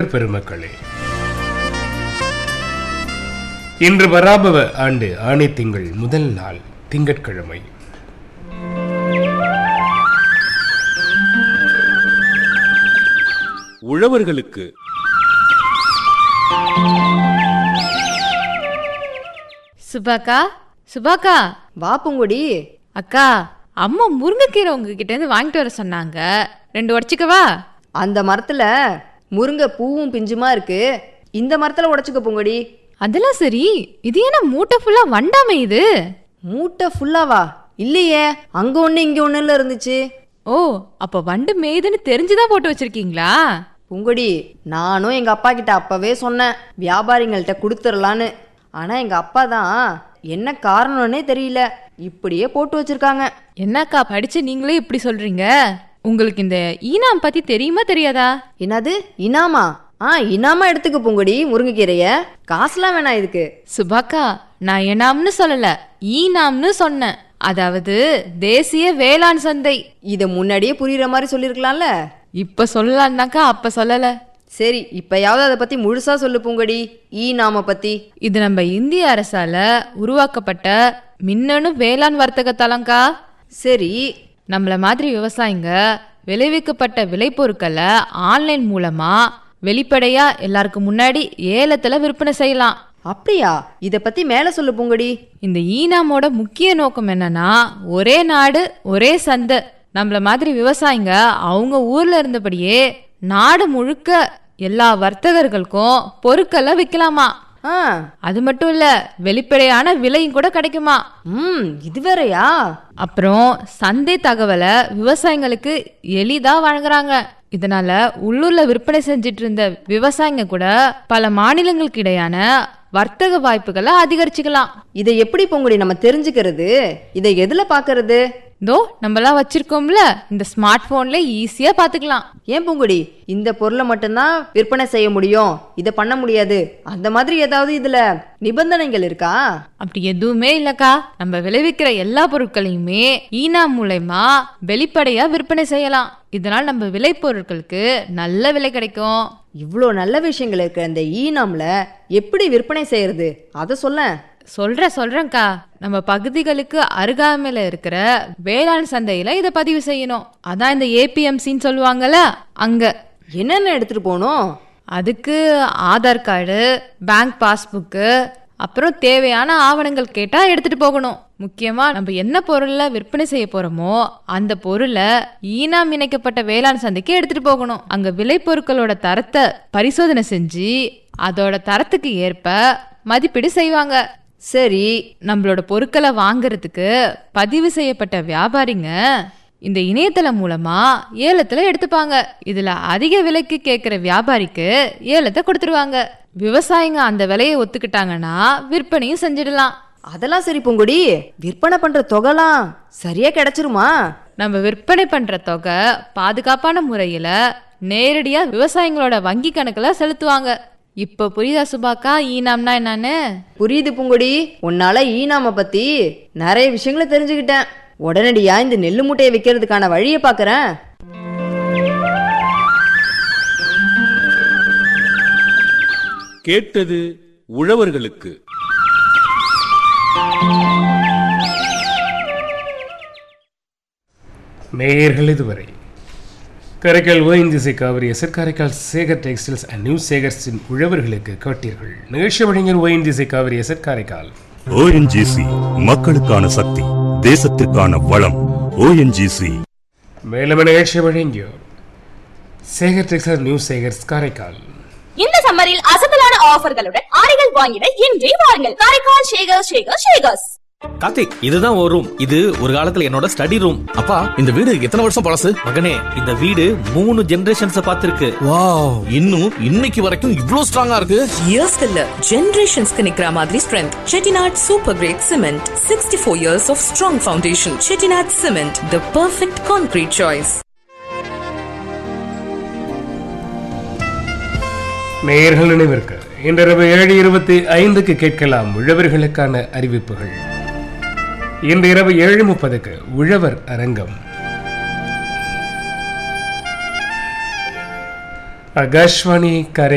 உழவர் பெருமக்களே இன்று வராபவ ஆண்டு ஆணை திங்கள் முதல் நாள் திங்கட்கிழமை உழவர்களுக்கு சுபாக்கா சுபாக்கா வா பூங்குடி அக்கா அம்மா முருங்கைக்கீரை உங்ககிட்ட இருந்து வாங்கிட்டு வர சொன்னாங்க ரெண்டு உடச்சிக்கவா அந்த மரத்துல முருங்கை பூவும் பிஞ்சுமா இருக்கு இந்த மரத்துல உடைச்சுக்க பூங்குடி அதெல்லாம் சரி இது என்ன மூட்டை ஃபுல்லா வண்டாமை இது மூட்டை ஃபுல்லாவா இல்லையே அங்க ஒண்ணு இங்க ஒண்ணுல இருந்துச்சு ஓ அப்ப வண்டு மேய்துன்னு தெரிஞ்சுதான் போட்டு வச்சிருக்கீங்களா பூங்குடி நானும் எங்க அப்பா கிட்ட அப்பவே சொன்னேன் வியாபாரிங்கள்ட்ட கொடுத்துடலான்னு ஆனா எங்க அப்பா தான் என்ன காரணம்னே தெரியல இப்படியே போட்டு வச்சிருக்காங்க என்னக்கா படிச்சு நீங்களே இப்படி சொல்றீங்க உங்களுக்கு இந்த ஈனாம் பத்தி தெரியுமா தெரியாதா என்னது இனாமா ஆ இனாமா எடுத்துக்க பூங்குடி முருங்கைக்கீரைய காசுலாம் வேணாம் இதுக்கு சுபாக்கா நான் எனாம்னு சொல்லல ஈனாம்னு சொன்னேன் அதாவது தேசிய வேளாண் சந்தை இதை முன்னாடியே புரியுற மாதிரி சொல்லியிருக்கலாம்ல இப்ப சொல்லலான்னாக்கா அப்ப சொல்லல சரி இப்பயாவது அதை பத்தி முழுசா சொல்லு பூங்கடி ஈ நாம பத்தி இது நம்ம இந்திய அரசால உருவாக்கப்பட்ட மின்னணு வேளாண் வர்த்தக தளங்கா சரி நம்மள மாதிரி விவசாயிங்க விளைவிக்கப்பட்ட விளைபொருட்களை ஆன்லைன் மூலமா வெளிப்படையா எல்லாருக்கும் முன்னாடி ஏலத்துல விற்பனை செய்யலாம் அப்படியா இத பத்தி மேல சொல்லு பூங்கடி இந்த ஈனாமோட முக்கிய நோக்கம் என்னன்னா ஒரே நாடு ஒரே சந்தை நம்மள மாதிரி விவசாயிங்க அவங்க ஊர்ல இருந்தபடியே நாடு முழுக்க எல்லா வர்த்தகர்களுக்கும் பொருட்களை விற்கலாமா ஆ அது மட்டும் இல்ல வெளிப்படையான விலையும் கூட கிடைக்குமா ம் இது வேறயா அப்புறம் சந்தை தகவலை விவசாயிங்களுக்கு எளிதா வழங்குறாங்க இதனால உள்ளூர்ல விற்பனை செஞ்சிட்டு இருந்த விவசாயிங்க கூட பல மாநிலங்களுக்கு இடையான வர்த்தக வாய்ப்புகளை அதிகரிச்சுக்கலாம் இதை எப்படி பூங்குடி நம்ம தெரிஞ்சுக்கிறது இதை எதுல பாக்குறது இதோ நம்மலாம் வச்சிருக்கோம்ல இந்த ஸ்மார்ட் போன்ல ஈஸியா பாத்துக்கலாம் ஏன் பூங்குடி இந்த பொருளை மட்டும்தான் விற்பனை செய்ய முடியும் இதை பண்ண முடியாது அந்த மாதிரி ஏதாவது இதுல நிபந்தனைகள் இருக்கா அப்படி எதுவுமே இல்லக்கா நம்ம விளைவிக்கிற எல்லா பொருட்களையுமே ஈனா மூலயமா வெளிப்படையா விற்பனை செய்யலாம் இதனால் நம்ம விளைபொருட்களுக்கு நல்ல விலை கிடைக்கும் இவ்வளோ நல்ல விஷயங்கள் இருக்கிற இந்த ஈ நாம்ல எப்படி விற்பனை செய்யறது அதை சொல்ல சொல்றேன் சொல்றேன்க்கா நம்ம பகுதிகளுக்கு அருகாமையில இருக்கிற வேளாண் சந்தையில இதை பதிவு செய்யணும் அதான் இந்த ஏபிஎம்சின்னு சொல்லுவாங்கல்ல அங்க என்னென்ன எடுத்துட்டு போகணும் அதுக்கு ஆதார் கார்டு பேங்க் பாஸ்புக்கு அப்புறம் தேவையான ஆவணங்கள் கேட்டா எடுத்துட்டு போகணும் முக்கியமா நம்ம என்ன பொருள்ல விற்பனை செய்ய போறோமோ அந்த பொருளை ஈனாம் இணைக்கப்பட்ட வேளாண் சந்தைக்கு எடுத்துட்டு போகணும் அங்க விளைபொருட்களோட தரத்தை பரிசோதனை செஞ்சு அதோட தரத்துக்கு ஏற்ப மதிப்பீடு செய்வாங்க சரி நம்மளோட பொருட்களை வாங்குறதுக்கு பதிவு செய்யப்பட்ட வியாபாரிங்க இந்த இணையதளம் மூலமா ஏலத்துல எடுத்துப்பாங்க இதுல அதிக விலைக்கு கேட்குற வியாபாரிக்கு ஏலத்தை கொடுத்துருவாங்க விவசாயிங்க அந்த விலையை ஒத்துக்கிட்டாங்கன்னா விற்பனையும் செஞ்சிடலாம் அதெல்லாம் சரி பூங்குடி விற்பனை பண்ற தொகைலாம் சரியா கிடைச்சிருமா நம்ம விற்பனை பண்ற தொகை பாதுகாப்பான முறையில நேரடியா விவசாயிங்களோட வங்கி கணக்குல செலுத்துவாங்க இப்ப புரியுதா சுபாக்கா ஈனாம்னா என்னன்னு புரியுது பூங்குடி உன்னால ஈனாம பத்தி நிறைய விஷயங்களை தெரிஞ்சுக்கிட்டேன் உடனடியா இந்த நெல்லு மூட்டையை விற்கிறதுக்கான வழியை பார்க்கறேன் கேட்டது உழவர்களுக்கு நேயர்கள் இதுவரை Karaikal ONGC Kaveri SR Karaikal Sekar textiles and new சேகர்ஸின் உழவர்களுக்கு கேட்டீர்கள் நிகழ்ச்சி வழங்கியர் ONGC Kaveri SR Karaikal ONGC மக்களுக்கான சக்தி தேசத்திற்கான வளம் ஓஎன்ஜிசி மேலும் நிகழ்ச்சி வழங்கியோர் சேகர் டெக்ஸ்டைல் நியூ சேகர்ஸ் காரைக்கால் இந்த சம்மரில் அசத்தலான ஆஃபர்களுடன் ஆடைகள் வாங்கிட இன்றே வாருங்கள் காரைக்கால் ஷேகர் ஷேகர் ஷேகர்ஸ் கார்த்திக் இதுதான் ஒரு ரூம் இது ஒரு காலத்துல என்னோட ஸ்டடி ரூம் அப்பா இந்த வீடு எத்தனை வருஷம் பழசு மகனே இந்த வீடு மூணு ஜெனரேஷன்ஸ் பார்த்திருக்கு வாவ் இன்னும் இன்னைக்கு வரைக்கும் இவ்ளோ ஸ்ட்ராங்கா இருக்கு இயர்ஸ்க்கு இல்ல ஜெனரேஷன்ஸ்க்கு நிக்கிற மாதிரி strength Chettinad super grade cement sixty four years of strong foundation Chettinad cement the perfect concrete choice நேயர்கள் நினைவிற்கு இன்றிரவு ஏழு இருபத்தி ஐந்துக்கு கேட்கலாம் உழவர்களுக்கான அறிவிப்புகள் இன்று இரவு ஏழு முப்பதுக்கு உழவர் அரங்கம் ஆகாஷ்வாணி கரை